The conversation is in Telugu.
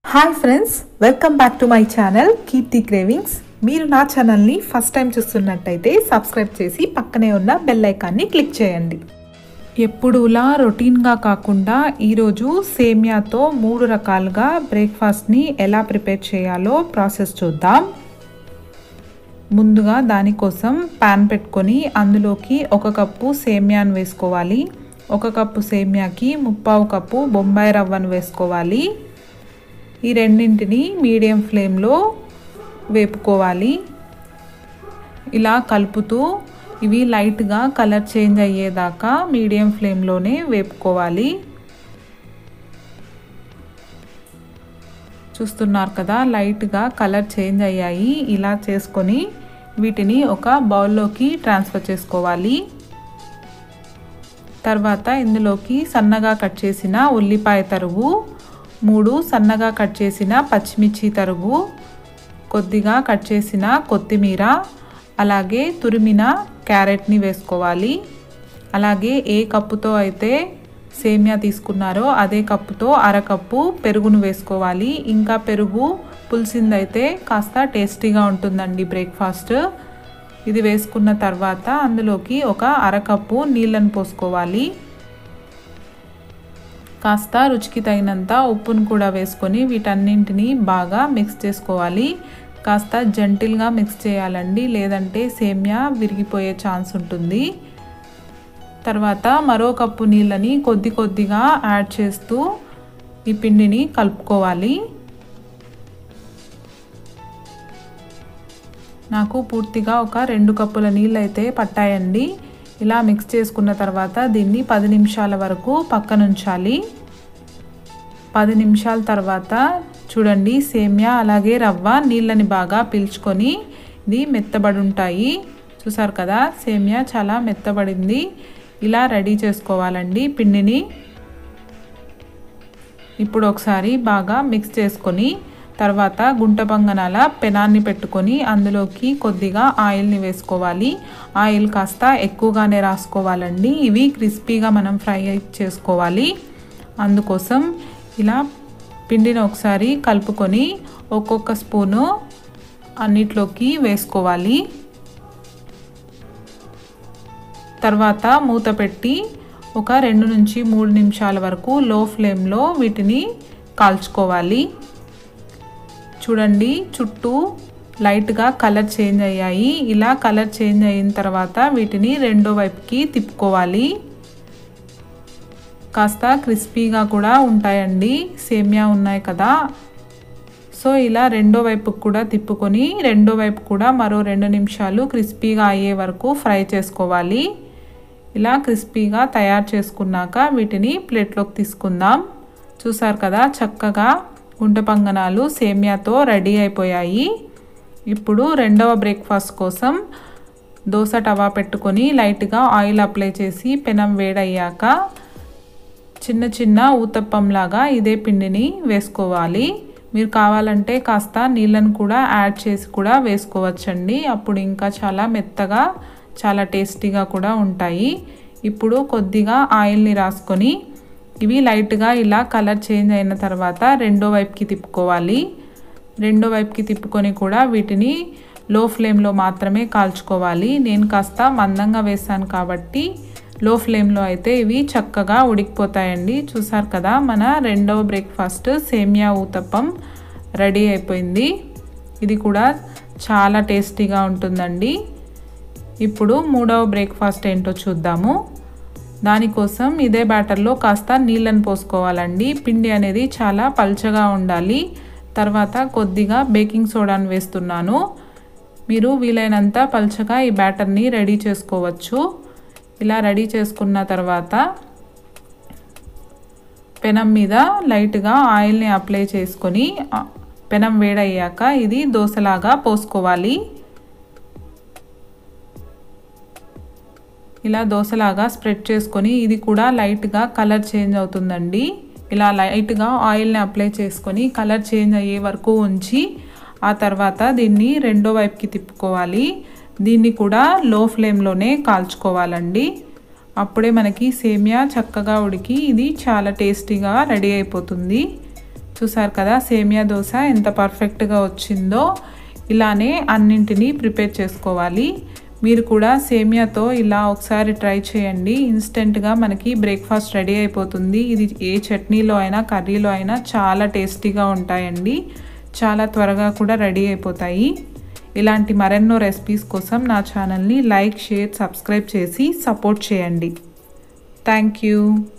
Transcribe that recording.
hi friends welcome back to my channel Keerthi cravings మీరు నా ఛానల్ని ఫస్ట్ టైం చూస్తున్నట్టయితే సబ్స్క్రైబ్ చేసి పక్కనే ఉన్న బెల్ ఐకాన్ని క్లిక్ చేయండి ఎప్పుడులా రొటీన్గా కాకుండా ఈరోజు సేమియాతో మూడు రకాలుగా బ్రేక్ఫాస్ట్ని ఎలా ప్రిపేర్ చేయాలో ప్రాసెస్ చూద్దాం ముందుగా దానికోసం ప్యాన్ పెట్టుకొని అందులోకి ఒక కప్పు సేమియాను వేసుకోవాలి ఒక కప్పు సేమియాకి ముప్పావు కప్పు బొంబాయి రవ్వను వేసుకోవాలి ఈ రెండింటిని మీడియం ఫ్లేమ్లో వేపుకోవాలి ఇలా కలుపుతూ ఇవి లైట్గా కలర్ చేంజ్ అయ్యేదాకా మీడియం ఫ్లేమ్లోనే వేపుకోవాలి చూస్తున్నారు కదా లైట్గా కలర్ చేంజ్ అయ్యాయి ఇలా చేసుకొని వీటిని ఒక బౌల్లోకి ట్రాన్స్ఫర్ చేసుకోవాలి తర్వాత ఇందులోకి సన్నగా కట్ చేసిన ఉల్లిపాయ తరుగు మూడు సన్నగా కట్ చేసిన పచ్చిమిర్చి తరుగు కొద్దిగా కట్ చేసిన కొత్తిమీర అలాగే తురిమిన క్యారెట్ని వేసుకోవాలి అలాగే ఏ కప్పుతో అయితే సేమియా తీసుకున్నారో అదే కప్పుతో అరకప్పు పెరుగును వేసుకోవాలి ఇంకా పెరుగు పులిసిందైతే కాస్త టేస్టీగా ఉంటుందండి బ్రేక్ఫాస్ట్ ఇది వేసుకున్న తర్వాత అందులోకి ఒక అరకప్పు నీళ్ళను పోసుకోవాలి కాస్త రుచికి తగినంత ఉప్పును కూడా వేసుకొని వీటన్నింటినీ బాగా మిక్స్ చేసుకోవాలి కాస్త జంటిల్గా మిక్స్ చేయాలండి లేదంటే సేమ్యా విరిగిపోయే ఛాన్స్ ఉంటుంది తర్వాత మరో కప్పు నీళ్ళని కొద్ది కొద్దిగా యాడ్ చేస్తూ ఈ పిండిని కలుపుకోవాలి నాకు పూర్తిగా ఒక రెండు కప్పుల నీళ్ళు అయితే పట్టాయండి ఇలా మిక్స్ చేసుకున్న తర్వాత దీన్ని పది నిమిషాల వరకు పక్కనుంచాలి పది నిమిషాల తర్వాత చూడండి సేమ్యా అలాగే రవ్వ నీళ్ళని బాగా పీల్చుకొని ఇది మెత్తబడి ఉంటాయి చూసారు కదా సేమ్యా చాలా మెత్తబడింది ఇలా రెడీ చేసుకోవాలండి పిండిని ఇప్పుడు ఒకసారి బాగా మిక్స్ చేసుకొని తర్వాత గుంట పొంగనాల పెనాన్ని పెట్టుకొని అందులోకి కొద్దిగా ఆయిల్ని వేసుకోవాలి ఆయిల్ కాస్త ఎక్కువగానే రాసుకోవాలండి ఇవి క్రిస్పీగా మనం ఫ్రై చేసుకోవాలి అందుకోసం ఇలా పిండిని ఒకసారి కలుపుకొని ఒక్కొక్క స్పూను అన్నిట్లోకి వేసుకోవాలి తర్వాత మూత పెట్టి ఒక రెండు నుంచి మూడు నిమిషాల వరకు లో ఫ్లేమ్లో వీటిని కాల్చుకోవాలి చూడండి చుట్టూ లైట్గా కలర్ చేంజ్ అయ్యాయి ఇలా కలర్ చేంజ్ అయిన తర్వాత వీటిని రెండో వైపుకి తిప్పుకోవాలి కాస్త క్రిస్పీగా కూడా ఉంటాయండి సేమియా ఉన్నాయి కదా సో ఇలా రెండో వైపుకు కూడా తిప్పుకొని రెండో వైపు కూడా మరో రెండు నిమిషాలు క్రిస్పీగా అయ్యే వరకు ఫ్రై చేసుకోవాలి ఇలా క్రిస్పీగా తయారు చేసుకున్నాక వీటిని ప్లేట్లోకి తీసుకుందాం చూసారు కదా చక్కగా గుంట పంగనాలు సేమియాతో రెడీ అయిపోయాయి ఇప్పుడు రెండవ బ్రేక్ఫాస్ట్ కోసం దోశ టవా పెట్టుకొని లైట్గా ఆయిల్ అప్లై చేసి పెనం వేడయ్యాక చిన్న చిన్న ఊతప్పంలాగా ఇదే పిండిని వేసుకోవాలి మీరు కావాలంటే కాస్త నీళ్ళను కూడా యాడ్ చేసి కూడా వేసుకోవచ్చండి అప్పుడు ఇంకా చాలా మెత్తగా చాలా టేస్టీగా కూడా ఉంటాయి ఇప్పుడు కొద్దిగా ఆయిల్ని రాసుకొని ఇవి లైట్గా ఇలా కలర్ చేంజ్ అయిన తర్వాత రెండో వైపుకి తిప్పుకోవాలి రెండో వైపుకి తిప్పుకొని కూడా వీటిని లో ఫ్లేమ్లో మాత్రమే కాల్చుకోవాలి నేను కాస్త మందంగా వేసాను కాబట్టి లో ఫ్లేమ్లో అయితే ఇవి చక్కగా ఉడికిపోతాయండి చూసారు కదా మన రెండవ బ్రేక్ఫాస్ట్ సేమియా ఊతప్పం రెడీ అయిపోయింది ఇది కూడా చాలా టేస్టీగా ఉంటుందండి ఇప్పుడు మూడవ బ్రేక్ఫాస్ట్ ఏంటో చూద్దాము దానికోసం ఇదే బ్యాటర్లో కాస్త నీళ్ళని పోసుకోవాలండి పిండి అనేది చాలా పల్చగా ఉండాలి తర్వాత కొద్దిగా బేకింగ్ సోడాను వేస్తున్నాను మీరు వీలైనంత పల్చగా ఈ బ్యాటర్ని రెడీ చేసుకోవచ్చు ఇలా రెడీ చేసుకున్న తర్వాత పెనం మీద లైట్గా ఆయిల్ని అప్లై చేసుకొని పెనం వేడయ్యాక ఇది దోశలాగా పోసుకోవాలి ఇలా దోశలాగా స్ప్రెడ్ చేసుకొని ఇది కూడా లైట్గా కలర్ చేంజ్ అవుతుందండి ఇలా లైట్గా ఆయిల్ని అప్లై చేసుకొని కలర్ చేంజ్ అయ్యే వరకు ఉంచి ఆ తర్వాత దీన్ని రెండో వైపుకి తిప్పుకోవాలి దీన్ని కూడా లో ఫ్లేమ్లోనే కాల్చుకోవాలండి అప్పుడే మనకి సేమియా చక్కగా ఉడికి ఇది చాలా టేస్టీగా రెడీ అయిపోతుంది చూసారు కదా సేమియా దోశ ఎంత పర్ఫెక్ట్గా వచ్చిందో ఇలానే అన్నింటినీ ప్రిపేర్ చేసుకోవాలి మీరు కూడా సేమియాతో ఇలా ఒకసారి ట్రై చేయండి ఇన్స్టెంట్గా మనకి బ్రేక్ఫాస్ట్ రెడీ అయిపోతుంది ఇది ఏ చట్నీలో అయినా కర్రీలో అయినా చాలా టేస్టీగా ఉంటాయండి చాలా త్వరగా కూడా రెడీ అయిపోతాయి ఇలాంటి మరెన్నో రెసిపీస్ కోసం నా ఛానల్ని లైక్ షేర్ సబ్స్క్రైబ్ చేసి సపోర్ట్ చేయండి థ్యాంక్ యూ